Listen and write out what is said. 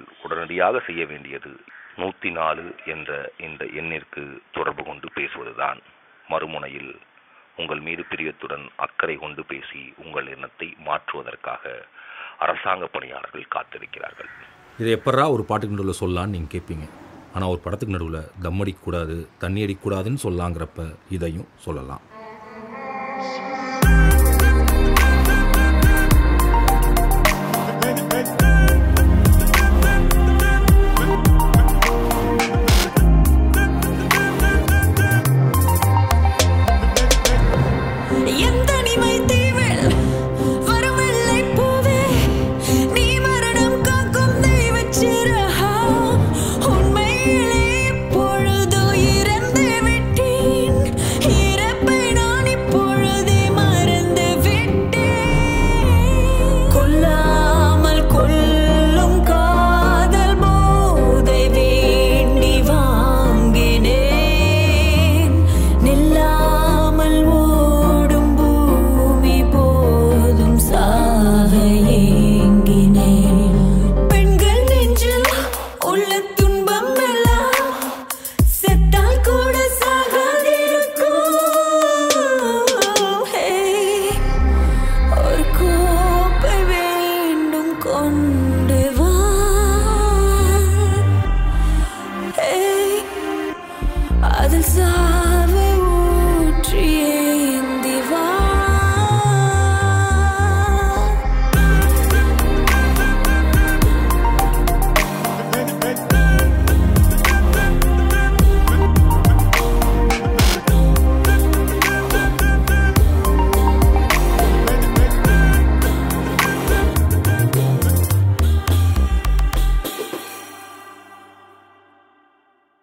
உடனடியாக செய்ய வேண்டியது நூற்றி நாலு என்ற இந்த எண்ணிற்கு தொடர்பு கொண்டு பேசுவதுதான் மறுமுனையில் உங்கள் மீது பிரியத்துடன் அக்கறை கொண்டு பேசி உங்கள் எண்ணத்தை மாற்றுவதற்காக அரசாங்க பணியாளர்கள் காத்திருக்கிறார்கள் இதை எப்பட்றா ஒரு பாட்டுக்கு நடுவில் சொல்லலான்னு நீங்கள் கேட்பீங்க ஆனால் ஒரு படத்துக்கு நடுவில் தம் அடிக்கக்கூடாது தண்ணி அடிக்கக்கூடாதுன்னு சொல்லலாங்கிறப்ப இதையும் சொல்லலாம்